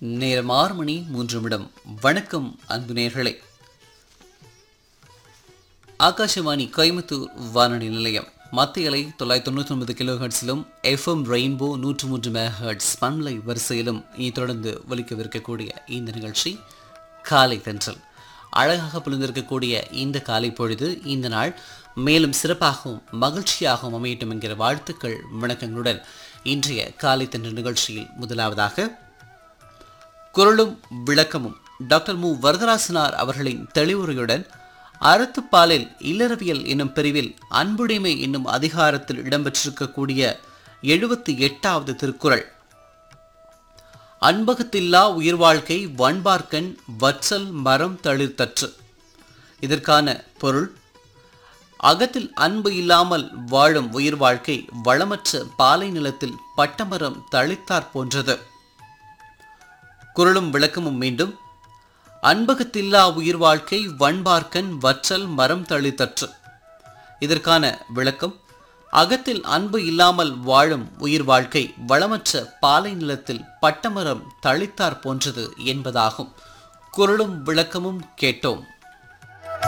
நேரம் ஆறு மணி மூன்று நிமிடம் வணக்கம் அன்பு நேர்களே ஆகாஷவாணி கோயம்புத்தூர் வானொலி நிலையம் மத்திய அலை தொள்ளாயிரத்தி தொண்ணூற்றி ஒன்பது கிலோ ஹெர்ட்ஸிலும் எஃப்எம் ரெயின்போ நூற்று மூன்று மெகாஹெர்ட்ஸ் பண்பலை வரிசையிலும் இனி தொடர்ந்து ஒலிக்கவிருக்கக்கூடிய இந்த நிகழ்ச்சி காலை தென்றல் அழகாக புரிந்திருக்கக்கூடிய இந்த காலை பொழுது இந்த நாள் மேலும் சிறப்பாகவும் மகிழ்ச்சியாகவும் அமையட்டும் என்கிற வாழ்த்துக்கள் வணக்கங்களுடன் இன்றைய காலை தென்றல் நிகழ்ச்சியில் முதலாவதாக குரலும் விளக்கமும் டாக்டர் மு வரதராசனார் அவர்களின் தெளிவுரையுடன் அறத்துப்பாலில் இல்லறவியல் என்னும் பிரிவில் அன்புடைமை என்னும் அதிகாரத்தில் இடம்பெற்றிருக்கக்கூடிய எழுபத்தி எட்டாவது திருக்குறள் அன்பகத்தில்லா உயிர் வாழ்க்கை வன்பார்க்கன் வற்றல் மரம் தளிர்த்தற்று இதற்கான பொருள் அகத்தில் அன்பு இல்லாமல் வாழும் உயிர் வாழ்க்கை வளமற்ற பாலை நிலத்தில் பட்டமரம் தளித்தாற் போன்றது குரலும் விளக்கமும் மீண்டும் அன்பகத்தில்லா உயிர் வாழ்க்கை வன்பார்க்கன் வற்றல் மரம் தளித்தற்று இதற்கான விளக்கம் அகத்தில் அன்பு இல்லாமல் வாழும் உயிர் வாழ்க்கை வளமற்ற பாலை நிலத்தில் பட்டமரம் தளித்தார் போன்றது என்பதாகும் குரலும் விளக்கமும் கேட்டோம்